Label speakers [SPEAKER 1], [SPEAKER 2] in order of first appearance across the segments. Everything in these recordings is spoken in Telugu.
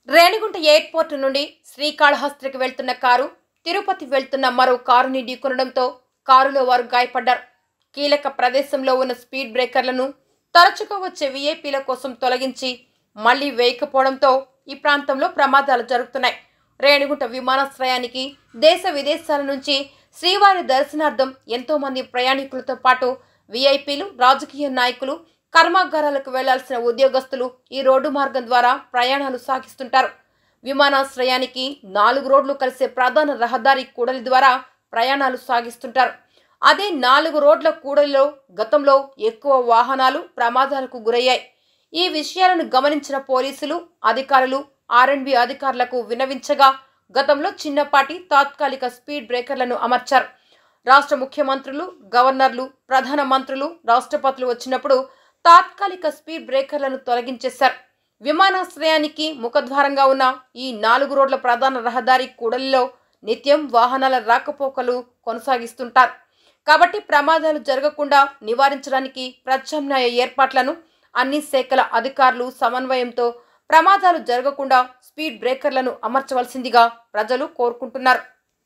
[SPEAKER 1] రేణిగుంట ఎయిర్పోర్ట్ నుండి శ్రీకాళహస్తికి వెళ్తున్న కారు తిరుపతి వెళ్తున్న మరో కారుని ఢీకొనడంతో కారులో వారు గాయపడ్డారు కీలక ప్రదేశంలో ఉన్న స్పీడ్ బ్రేకర్లను తరచుగా వచ్చే వీఐపీల కోసం తొలగించి మళ్లీ వేయకపోవడంతో ఈ ప్రాంతంలో ప్రమాదాలు జరుగుతున్నాయి రేణిగుంట విమానాశ్రయానికి దేశ విదేశాల నుంచి శ్రీవారి దర్శనార్థం ఎంతో మంది ప్రయాణికులతో పాటు వీఐపీలు రాజకీయ నాయకులు కర్మాగారాలకు వెళ్లాల్సిన ఉద్యోగస్తులు ఈ రోడ్డు మార్గం ద్వారా ప్రయాణాలు సాగిస్తుంటారు విమానాశ్రయానికి నాలుగు రోడ్లు కలిసే ప్రధాన రహదారి కూడలి ద్వారా ప్రయాణాలు సాగిస్తుంటారు అదే నాలుగు రోడ్ల కూడలిలో గతంలో ఎక్కువ వాహనాలు ప్రమాదాలకు గురయ్యాయి ఈ విషయాలను గమనించిన పోలీసులు అధికారులు ఆర్ఎండ్బి అధికారులకు విన్నవించగా గతంలో చిన్నపాటి తాత్కాలిక స్పీడ్ బ్రేకర్లను అమర్చారు రాష్ట్ర ముఖ్యమంత్రులు గవర్నర్లు ప్రధాన మంత్రులు రాష్ట్రపతులు వచ్చినప్పుడు తాత్కాలిక స్పీడ్ బ్రేకర్లను తొలగించేశారు విమానాశ్రయానికి ముఖద్వారంగా ఉన్న ఈ నాలుగు రోడ్ల ప్రధాన రహదారి కూడలిలో నిత్యం వాహనాల రాకపోకలు కొనసాగిస్తుంటారు కాబట్టి ప్రమాదాలు జరగకుండా నివారించడానికి ప్రత్యామ్నాయ ఏర్పాట్లను అన్ని శాఖల అధికారులు సమన్వయంతో ప్రమాదాలు జరగకుండా స్పీడ్ బ్రేకర్లను అమర్చవలసిందిగా ప్రజలు కోరుకుంటున్నారు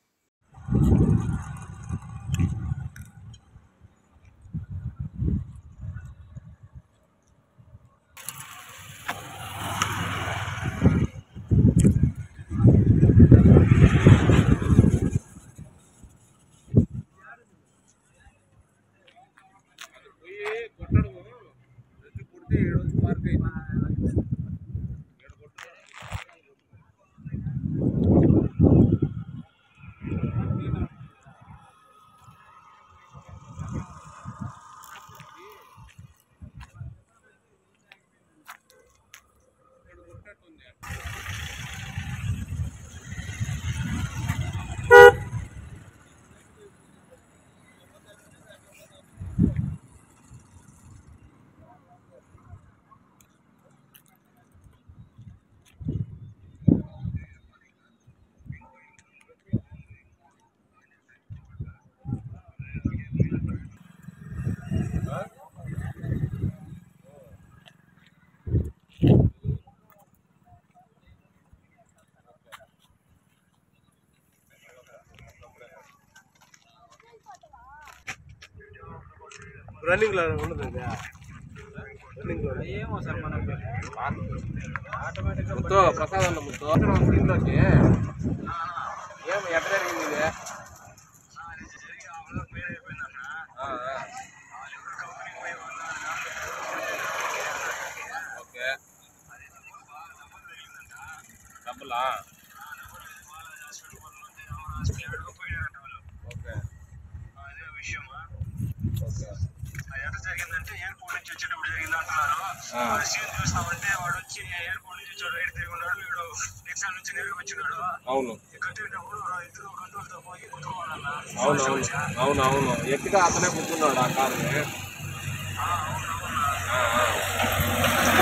[SPEAKER 2] పోయి కొట్టడము రెడ్డి కొడితే ఏడు వచ్చి పార్క్ అయింది ఏడు కొట్టడం ఏడు కొట్టేట్టుంది రన్నింగ్ లో ఉండదు ఇది రన్నింగ్ లో ఏమో సార్ మనం ఆటోమేటిక్ ముద్దు ప్రసాద్ అన్న ముద్దు దీంట్లోకి ఏం ఎక్కడ జరిగింది ఇది ఆ, ఆ. ఓకే డబ్బులా ఓకే ఓకే
[SPEAKER 3] ఎంత జరిగిందంటే ఎయిర్పోర్ట్ నుంచి వచ్చేటప్పుడు జరిగింది అంటున్నారు
[SPEAKER 2] ఆ.
[SPEAKER 3] ఆ సీన్ చూస్తామంటే వాడు వచ్చి ఎయిర్పోర్ట్ నుంచి వచ్చాడు రైట్ తిరిగి ఉన్నాడు వీడు ఎగ్జామ్ నుంచి నేరుగా వచ్చినాడు
[SPEAKER 2] అవును
[SPEAKER 3] కట్టేటప్పుడు ఇద్దరు కంట్రోల్ తో పోయి కుట్టుకోవాలన్న
[SPEAKER 2] అవును అవును అవును అవును ఎట్టిగా అతనే కూర్చున్నాడు ఆ కార్ని ఆ, ఆ.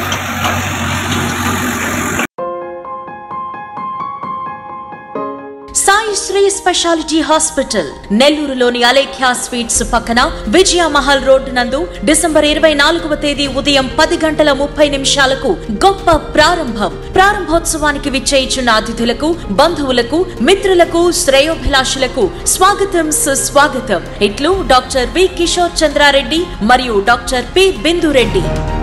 [SPEAKER 4] సాయి శ్రీ స్పెషాలిటీ హాస్పిటల్ నెల్లూరులోని అలేఖ్య స్వీట్స్ పక్కన విజయ మహల్ రోడ్డు నందు డిసెంబర్ ఇరవై నాలుగవ తేదీ ఉదయం పది గంటల ముప్పై నిమిషాలకు గొప్ప ప్రారంభం ప్రారంభోత్సవానికి విచ్చేయిచున్న అతిథులకు బంధువులకు మిత్రులకు శ్రేయోభిలాషులకు స్వాగతం సుస్వాగతం ఇట్లు డాక్టర్ వి కిషోర్ చంద్రారెడ్డి మరియు డాక్టర్ పి బిందురెడ్డి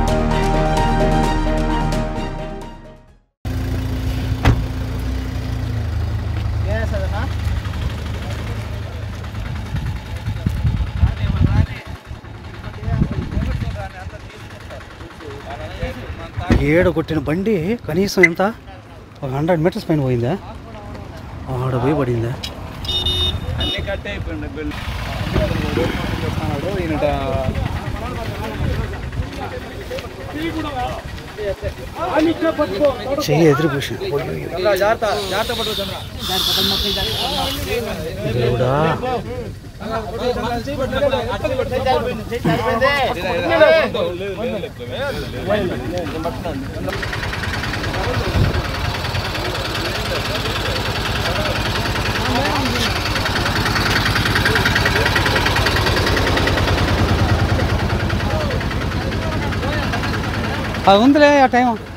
[SPEAKER 5] ఏడు కొట్టిన బండి కనీసం ఎంత ఒక హండ్రెడ్ మీటర్స్ పైన పోయిందా ఆడ పోయి పడిందా
[SPEAKER 2] అన్ని కట్ అయిపోయింది బిల్ ఈయనట
[SPEAKER 5] చెయ్యి ఎదురు కూర్చో
[SPEAKER 2] జాగ్రత్త జాగ్రత్త పట్టు చంద్ర
[SPEAKER 5] దేవుడా అది ఉందిలే ఆ టైం